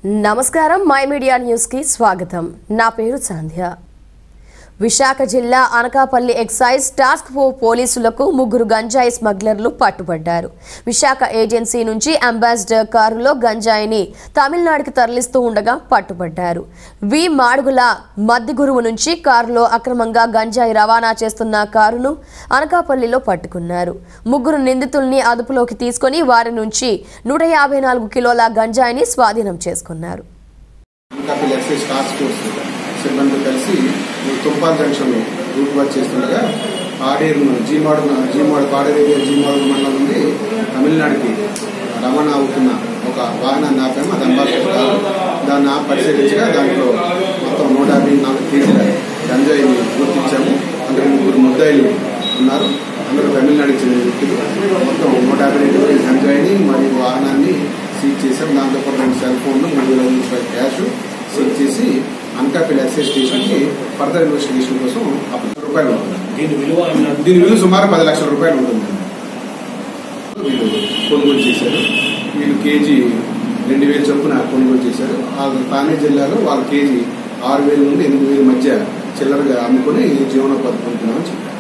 నమస్కారం my media news కి స్వాగతం నా పేరు సంధ్య విశాఖ జిల్లా అనకాపల్లి ఎక్సైజ్ టాస్క్ ఫోర్స్ పోలీసులకు ముగ్గురు గంజాయి స్మగ్లర్లు పట్టుబడ్డారు విశాఖ ఏజెన్సీ నుంచి అంబాసిడర్ కారులో గంజాయిని తమిళనాడుకి తరలిస్తూ ఉండగా పట్టుబడ్డారు వి మాడుగుల మద్దిగురువు నుంచి కారులో అక్రమంగా గంజాయి రవాణా చేస్తున్న కారును అనకాపల్లిలో పట్టుకున్నారు ముగ్గురు నిందితుల్ని అదుపులోకి తీసుకొని వారి నుంచి నూట యాభై నాలుగు కిలోల గంజాయిని స్వాధీనం చేసుకున్నారు అనకాపల్లి ఎక్సైజ్ టాస్క్ ఫోర్స్ సిబ్బందితో కలిసి ఈ తుంపాల్ జంక్షన్లో రూట్ వర్క్ చేస్తుండగా ఆడేరు జీమాడు జీమాడు పాడేరు ఏరియా జీమాడు మండలం నుండి తమిళనాడుకి రవాణా అవుతున్న ఒక వాహనాన్ని ఆపాము అది అంబాసిడర్ కారు దాన్ని ఆపి పరిశీలించగా దాంట్లో మొత్తం నూట యాభై నాలుగు కేజీల గంజాయిని గుర్తించాము అందులో ముగ్గురు ముద్దాయిలు ఉన్నారు అందరూ తమిళనాడుకి చెందిన వ్యక్తులు మొత్తం నూట యాభై రెండు కేజీల గంజాయిని మరియు వాహనాన్ని సీజ్ చేశాం దాంతోపాటు రెండు సెల్ ఫోన్లు మూడు వేల ఐదు రూపాయల క్యాష్ సీజ్ చేసి అనకాపల్లి ఎక్సైజ్ స్టేషన్కి ఫర్దర్ ఇన్వెస్టిగేషన్ కోసం అప్పుడు రూపాయలు ఉంటుంది దీని విలువ అన్నది దీని విలువ సుమారు పది లక్షల రూపాయలు ఉంటుంది వీళ్ళు కొనుగోలు చేశారు వీళ్ళు కేజీ రెండు వేలు చొప్పున కొనుగోలు చేశారు ఆ తానే జిల్లాలో వాళ్ళ కేజీ ఆరు వేల నుండి ఎనిమిది వేల మధ్య చిల్లరగా అమ్ముకొని జీవనోపాధి పొందుతున్నామని చెప్పారు